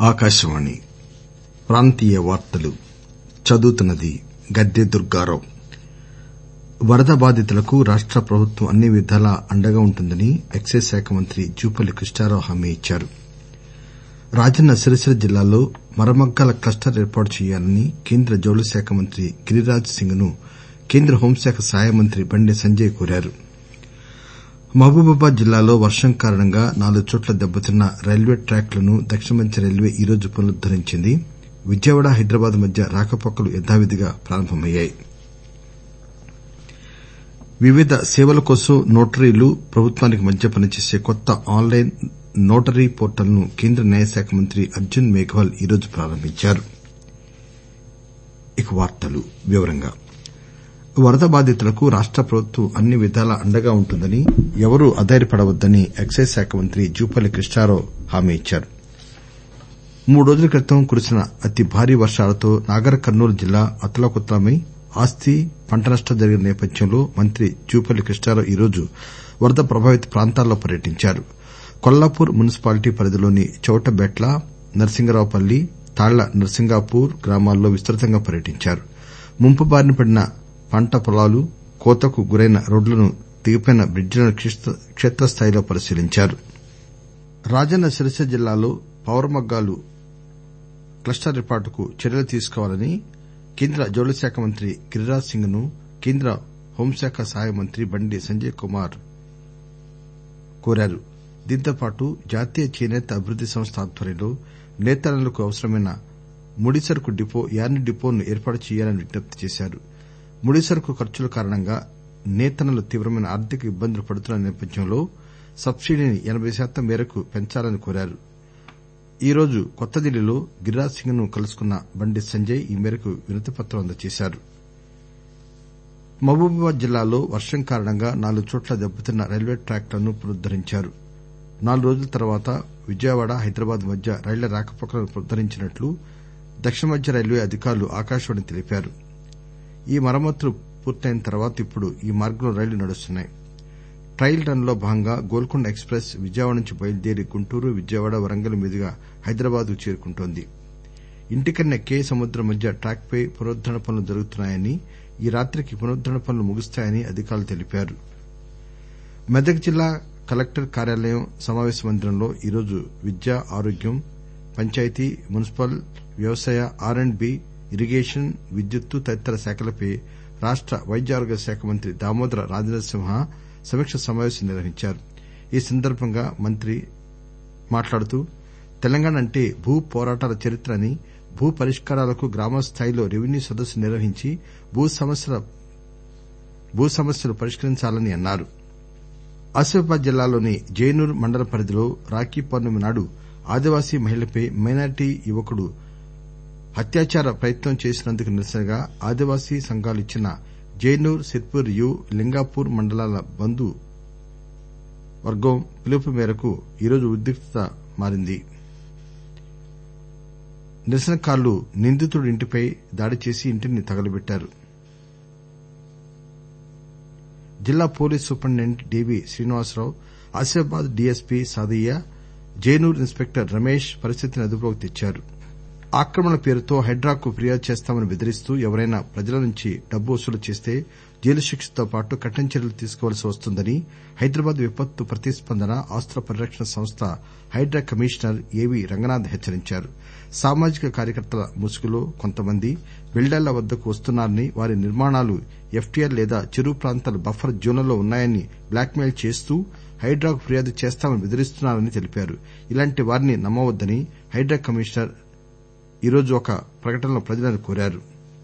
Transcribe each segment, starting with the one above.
ఆకాశవాణి ప్రాంతీయ వార్తలు చదువుతున్నది గద్దె దుర్గారావు వరద బాధితులకు రాష్ట ప్రభుత్వం అన్ని విధాలా అండగా ఉంటుందని ఎక్సైజ్ శాఖ మంత్రి జూపల్లి కృష్ణారావు హామీ ఇచ్చారు రాజన్న సిరిసిల్ల జిల్లాలో మరమగ్గాల క్లస్టర్ ఏర్పాటు చేయాలని కేంద్ర జౌళి శాఖ మంత్రి గిరిరాజ్ సింగ్ ను కేంద్ర హోంశాఖ సహాయ మంత్రి బండి సంజయ్ కోరారు మహబూబాబాద్ జిల్లాలో వర్షం కారణంగా నాలుగు చోట్ల దెబ్బతిన్న రైల్వే ట్రాక్లను దక్షిణ మధ్య రైల్వే ఈరోజు పునరుద్దరించింది విజయవాడ హైదరాబాద్ మధ్య రాకపోకలు యథావిధిగా ప్రారంభమయ్యాయి వివిధ సేవల కోసం నోటరీలు ప్రభుత్వానికి మధ్య పనిచేసే కొత్త ఆన్ లైన్ నోటరీ పోర్టల్ ను కేంద్ర న్యాయశాఖ మంత్రి అర్జున్ మేఘ్వాల్ ఈరోజు ప్రారంభించారు వరద బాధితులకు రాష్ట ప్రభుత్వం అన్ని విధాలా అండగా ఉంటుందని ఎవరూ అధైర్యపడవద్దని ఎక్సైజ్ శాఖ మంత్రి జూపల్లి కృష్ణారావు హామీ ఇచ్చారు మూడు రోజుల క్రితం కురిసిన అతి భారీ వర్షాలతో నాగర్ కర్నూలు జిల్లా అతలాకుతలమై ఆస్తి పంట నష్టం జరిగిన నేపథ్యంలో మంత్రి జూపల్లి కృష్ణారావు ఈరోజు వరద ప్రభావిత ప్రాంతాల్లో పర్యటించారు కొల్లాపూర్ మున్సిపాలిటీ పరిధిలోని చౌటబెట్ల నర్సింగరావుపల్లి తాళ్ల నర్సింగాపూర్ గ్రామాల్లో విస్తృతంగా పర్యటించారు ముంపు బారిన పడిన పంట పొలాలు కోతకు గురైన రోడ్లను తెగిపోయిన బ్రిడ్జిలను కేత్రస్థాయిలో పరిశీలించారు రాజన్న సిరిసిల్ల జిల్లాలో పవర్ క్లస్టర్ ఏర్పాటుకు చర్యలు తీసుకోవాలని కేంద్ర జౌళి శాఖ మంత్రి గిరిరాజ్ సింగ్ ను కేంద్ర హోంశాఖ సహాయ మంత్రి బండి సంజయ్ కుమార్ కోరారు దీంతో పాటు జాతీయ చేనేత అభివృద్ది సంస్థ ఆధ్వర్యంలో నేతన్నలకు అవసరమైన ముడిసరకు డిపో యార్న్ డిపోను ఏర్పాటు చేయాలని విజ్ఞప్తి చేశారు ముడిసరకు ఖర్చుల కారణంగా నేతన్నలు తీవ్రమైన ఆర్థిక ఇబ్బందులు పడుతున్న నేపథ్యంలో సబ్సిడీని ఎనబై శాతం మేరకు పెంచాలని కోరారు ఈరోజు కొత్తదిల్లీలో గిరిరాజ్ సింగ్ ను కలుసుకున్న బండి సంజయ్ ఈ మేరకు వినతిపత్రం అందజేశారు మహబూబాబాద్ జిల్లాలో వర్షం కారణంగా నాలుగు చోట్ల దెబ్బతిన్న రైల్వే ట్రాక్లను పునరుద్దరించారు నాలుగు రోజుల తర్వాత విజయవాడ హైదరాబాద్ మధ్య రైళ్ల రాకపోకలను పునరుద్దరించినట్లు దక్షిణ మధ్య రైల్వే అధికారులు ఆకాశవాణికి తెలిపారు ఈ మరమ్మతులు పూర్తయిన తర్వాత ఇప్పుడు ఈ మార్గంలో రైళ్లు నడుస్తున్నాయి ట్రయల్ రన్ లో భాగంగా గోల్కొండ ఎక్స్ ప్రెస్ విజయవాడ నుంచి బయలుదేరి గుంటూరు విజయవాడ వరంగల్ మీదుగా హైదరాబాద్ కు చేరుకుంటోంది ఇంటికన్నా కే సముద్రం మధ్య ట్రాక్ పై పునరుద్దరణ పనులు జరుగుతున్నాయని ఈ రాత్రికి పునరుద్దరణ పనులు ముగుస్తాయని అధికారులు తెలిపారు మెదక్ జిల్లా కలెక్టర్ కార్యాలయం సమావేశ మందిరంలో ఈరోజు విద్య ఆరోగ్యం పంచాయతీ మున్సిపల్ వ్యవసాయ ఆర్ అండ్ బి ఇరిగేషన్ విద్యుత్తు తదితర శాఖలపై రాష్ట వైద్య ఆరోగ్య శాఖ మంత్రి దామోదర రాజనరసింహ సమీకా సమావేశం నిర్వహించారు ఈ సందర్బంగా మంత్రి మాట్లాడుతూ తెలంగాణ అంటే భూ పోరాటాల చరిత్ర అని భూ పరిష్కారాలకు గ్రామస్థాయిలో రెవెన్యూ సదస్సులు నిర్వహించి భూ సమస్యలు పరిష్కరించాలని అన్నారు ఆసిఫాబాద్ జిల్లాలోని జైనూర్ మండల పరిధిలో రాఖీ పౌర్ణమి నాడు ఆదివాసీ మహిళపై మైనారిటీ యువకుడు హత్యాచార ప్రయత్నం చేసినందుకు నిరసనగా ఆదివాసీ సంఘాలు ఇచ్చిన జైనూర్ సిర్పూర్ యు లింగాపూర్ మండలాల బంద్ వర్గం పిలుపు మేరకు ఈరోజు ఉద్రిక్తత మారింది నిరసనకారులు నిందితుడి ఇంటిపై దాడి చేసి ఇంటిని తగలబెట్టారు జిల్లా police superintendent D V Srinivasa Rao Asifabad DSP Sadaiah Jainoor inspector Ramesh పరిస్థితిని అదుపులోకి తెచ్చారు ఆక్రమణల పేరుతో హైడ్రాకు ఫిర్యాదు చేస్తామని బెదిరిస్తూ ఎవరైనా ప్రజల నుంచి డబ్బు వసూలు చేస్తే జైలు శిక్షతో పాటు కఠిన చర్యలు తీసుకోవాల్సి వస్తుందని హైదరాబాద్ విపత్తు ప్రతిస్పందన ఆస్తుల పరిరక్షణ సంస్థ హైడ్రా కమిషనర్ ఏవీ రంగనాథ్ హెచ్చరించారు సామాజిక కార్యకర్తల ముసుగులో కొంతమంది బిల్డర్ల వద్దకు వస్తున్నారని వారి నిర్మాణాలు ఎఫ్టీఆర్ లేదా చెరువు ప్రాంతాల బఫర్ జోన్లలో ఉన్నాయని బ్లాక్ మెయిల్ చేస్తూ హైడ్రాకు ఫిర్యాదు చేస్తామని బెదిరిస్తున్నారని తెలిపారు ఇలాంటి వారిని నమ్మవద్దని హైడ్రా కమిషనర్ ఈరోజు ఒక ప్రకటనలో ప్రజలను కోరారు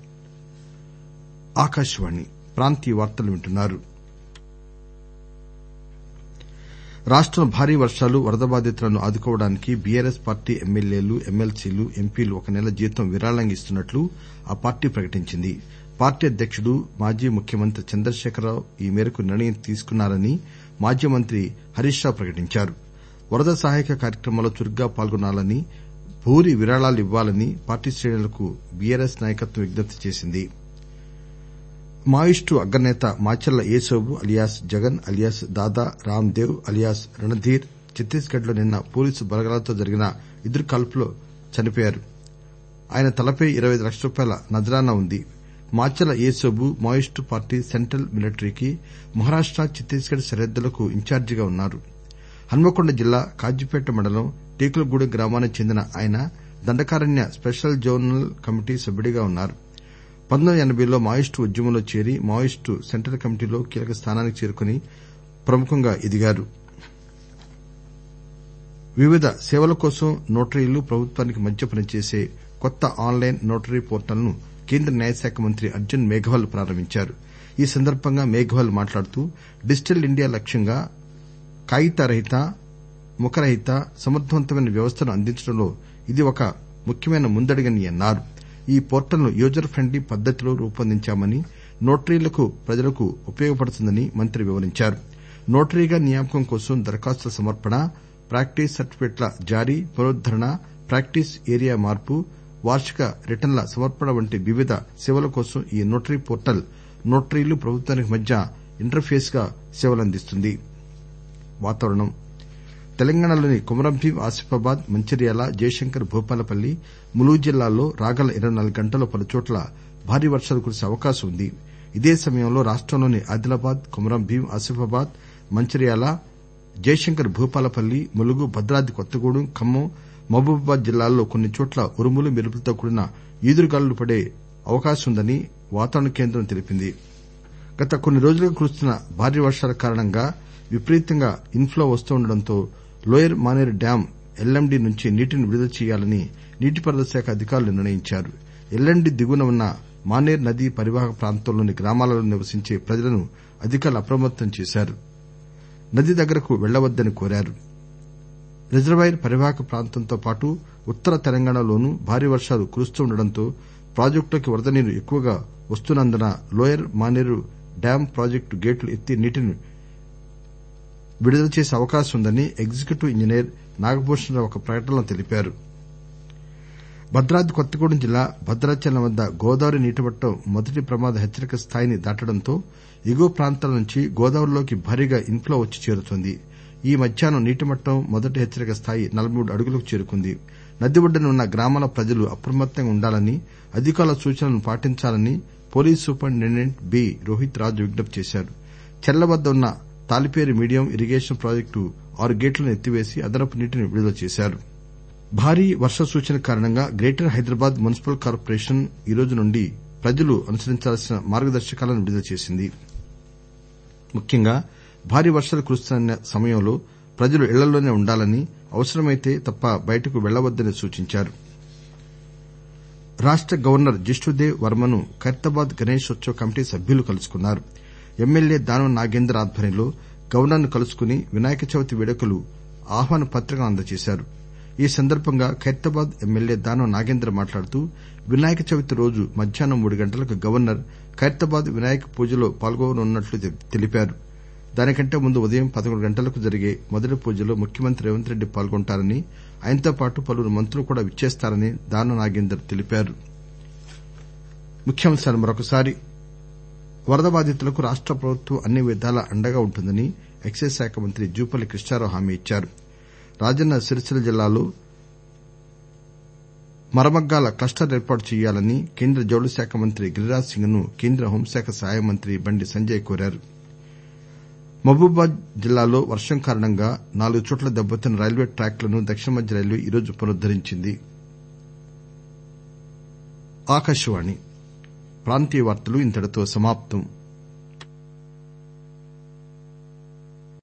రాష్టంలో భారీ వర్షాలు వరద బాధితులను ఆదుకోవడానికి బీఆర్ఎస్ పార్టీ ఎమ్మెల్యేలు ఎమ్మెల్సీలు ఎంపీలు ఒక నెల జీతం విరాళంగా ఇస్తున్నట్లు ఆ పార్టీ ప్రకటించింది పార్టీ అధ్యకుడు మాజీ ముఖ్యమంత్రి చంద్రశేఖరరావు ఈ మేరకు నిర్ణయం తీసుకున్నారని మాజీ మంత్రి హరీష్ రావు ప్రకటించారు వరద సహాయక కార్యక్రమాల్లో చురుగ్గా పాల్గొనాలని భూరి విరాళాలు ఇవ్వాలని పార్టీ శ్రేణులకు బీఆర్ఎస్ నాయకత్వం విజ్ఞప్తి చేసింది మావోయిస్టు అగ్రనేత Macharla Yesobu alias Jagan alias Dada Ram Dev alias Randhir Chhattisgarh లో నిన్న పోలీసు బలగాలతో జరిగిన ఎదురుకాల్పుల్లో చనిపోయారు ఆయన తలపై ఇరవై ఐదు లక్షల రూపాయల నజరానా ఉంది Macharla Yesobu Maoist party central మిలిటరీకి మహారాష్ట ఛత్తీస్ గఢ్ సరిహద్దులకు ఇన్ఛార్జిగా ఉన్నారు హన్మకొండ జిల్లా కాజీపేట మండలం టేకులగూడెం గ్రామానికి చెందిన ఆయన దండకారణ్య స్పెషల్ జోనల్ కమిటీ సభ్యుడిగా ఉన్నారు పంతొమ్మిది ఎనబైలో మావోయిస్టు ఉద్యమంలో చేరి మావోయిస్టు సెంట్రల్ కమిటీలో కీలక స్థానానికి చేరుకుని ప్రముఖంగా ఎదిగారు వివిధ సేవల కోసం నోటరీలు ప్రభుత్వానికి మధ్య పనిచేసే కొత్త ఆన్ లైన్ నోటరీ పోర్టల్ ను కేంద్ర న్యాయశాఖ మంత్రి అర్జున్ మేఘవాల్ ప్రారంభించారు ఈ సందర్బంగా మేఘవాల్ మాట్లాడుతూ డిజిటల్ ఇండియా లక్ష్యంగా కాగితరహిత ముఖరహిత సమర్దవంతమైన వ్యవస్థను అందించడంలో ఇది ఒక ముఖ్యమైన ముందడుగని అన్నారు ఈ పోర్టల్ ను యూజర్ ఫ్రెండ్లీ పద్దతిలో రూపొందించామని నోటరీలకు ప్రజలకు ఉపయోగపడుతుందని మంత్రి వివరించారు నోటరీగా నియామకం కోసం దరఖాస్తుల సమర్పణ ప్రాక్టీస్ సర్టిఫికెట్ల జారీ పునరుద్దరణ ప్రాక్టీస్ ఏరియా మార్పు వార్షిక రిటర్న్ల సమర్పణ వంటి వివిధ సేవల కోసం ఈ నోటరీ పోర్టల్ నోటరీలు ప్రభుత్వానికి మధ్య ఇంటర్ ఫేస్ గా సేవలందిస్తుంది వాతావరణం తెలంగాణలోని కొమరంభీం ఆసిఫాబాద్ మంచిర్యాల జయశంకర్ భూపాలపల్లి ములుగు జిల్లాల్లో రాగల ఇరవై నాలుగు గంటల్లో పలుచోట్ల భారీ వర్షాలు కురిసే అవకాశం ఉంది ఇదే సమయంలో రాష్టంలోని ఆదిలాబాద్ కొమరంభీం ఆసిఫాబాద్ మంచిర్యాల జయశంకర్ భూపాలపల్లి ములుగు భద్రాద్రి కొత్తగూడెం ఖమ్మం మహబూబాబాద్ జిల్లాల్లో కొన్ని చోట్ల ఉరుములు మెరుపులతో కూడిన ఈదురుగాలులు పడే అవకాశం ఉందని వాతావరణ కేంద్రం తెలిపింది గత కొన్ని రోజులుగా కురుస్తున్న భారీ వర్షాల కారణంగా విపరీతంగా ఇన్ఫ్లో వస్తుండటంతో లోయర్ మానేరు డ్యాం ఎల్ఎండి నుంచి నీటిని విడుదల చేయాలని నీటిపారుదల శాఖ అధికారులు నిర్ణయించారు ఎల్ఎండి దిగువన ఉన్న మానేర్ నదీ పరివాహక ప్రాంతంలోని గ్రామాలలో నివసించే ప్రజలను అధికారులు అప్రమత్తం చేశారు నది దగ్గరకు వెళ్లవద్దని కోరారు రిజర్వాయర్ పరివాహక ప్రాంతంతో పాటు ఉత్తర తెలంగాణలోనూ భారీ వర్షాలు కురుస్తుండటంతో ప్రాజెక్టులోకి వరద నీరు ఎక్కువగా వస్తున్నందున లోయర్ మానేరు డ్యాం ప్రాజెక్టు గేట్లు ఎత్తి నీటిని విడుదల చేసే అవకాశం ఉందని ఎగ్జిక్యూటివ్ ఇంజనీర్ నాగభూషణరావు ఒక ప్రకటనలో తెలిపారు భద్రాద్రి కొత్తగూడెం జిల్లా భద్రాచలం వద్ద గోదావరి నీటిమట్టం మొదటి ప్రమాద హెచ్చరిక స్థాయిని దాటడంతో ఎగువ ప్రాంతాల నుంచి గోదావరిలోకి భారీగా ఇన్ఫ్లో వచ్చి చేరుతోంది ఈ మధ్యాహ్నం నీటిమట్టం మొదటి హెచ్చరిక స్థాయి నలబై మూడు అడుగులకు చేరుకుంది నది ఒడ్డున ఉన్న గ్రామాల ప్రజలు అప్రమత్తంగా ఉండాలని అధికారుల సూచనలను పాటించాలని police superintendent B Rohit Raju విజ్ఞప్తి చేశారు చెర్ల వద్ద ఉన్న తాలిపేరు మీడియం ఇరిగేషన్ ప్రాజెక్టు ఆరు గేట్లను ఎత్తివేసి అదనపు నీటిని విడుదల చేశారు భారీ వర్ష సూచన కారణంగా గ్రేటర్ హైదరాబాద్ మున్సిపల్ కార్పొరేషన్ ఈరోజు నుండి ప్రజలు అనుసరించాల్సిన మార్గదర్శకాలను విడుదల చేసింది ముఖ్యంగా భారీ వర్షాలు కురుస్తున్న సమయంలో ప్రజలు ఇళ్లలోనే ఉండాలని అవసరమైతే తప్ప బయటకు వెళ్లవద్దని సూచించారు రాష్ట గవర్నర్ జిష్ణుదేవ్ వర్మను ఖైరతాబాద్ గణేశోత్సవ కమిటీ సభ్యులు కలుసుకున్నారు ఎమ్మెల్యే దానం నాగేందర్ ఆధ్వర్యంలో గవర్నర్ ను కలుసుకుని వినాయక చవితి వేడుకలకు ఆహ్వాన పత్రికను అందజేశారు ఈ సందర్బంగా ఖైరతాబాద్ ఎమ్మెల్యే దానం నాగేందర్ మాట్లాడుతూ వినాయక చవితి రోజు మధ్యాహ్నం మూడు గంటలకు గవర్నర్ ఖైరతాబాద్ వినాయక పూజలో పాల్గొననున్నట్లు తెలిపారు దానికంటే ముందు ఉదయం పదకొండు గంటలకు జరిగే మొదటి పూజలో ముఖ్యమంత్రి రేవంత్ రెడ్డి పాల్గొంటారని ఆయనతో పాటు పలువురు మంత్రులు కూడా విచ్చేస్తారని దానం నాగేందర్ తెలిపారు వరద బాధితులకు రాష్ట ప్రభుత్వం అన్ని విధాలా అండగా ఉంటుందని ఎక్సైజ్ శాఖ మంత్రి జూపల్లి కృష్ణారావు హామీ ఇచ్చారు రాజన్న సిరిసిల్ల జిల్లాలో మరమగ్గాల క్లస్టర్ ఏర్పాటు చేయాలని కేంద్ర జౌళి శాఖ మంత్రి గిరిరాజ్ సింగ్ ను కేంద్ర హోంశాఖ సహాయ మంత్రి బండి సంజయ్ కోరారు మహబూబాబాద్ జిల్లాలో వర్షం కారణంగా నాలుగు చోట్ల దెబ్బతిన్న రైల్వే ట్రాక్లను దక్షిణ మధ్య రైల్వే ఈరోజు పునరుద్దరించింది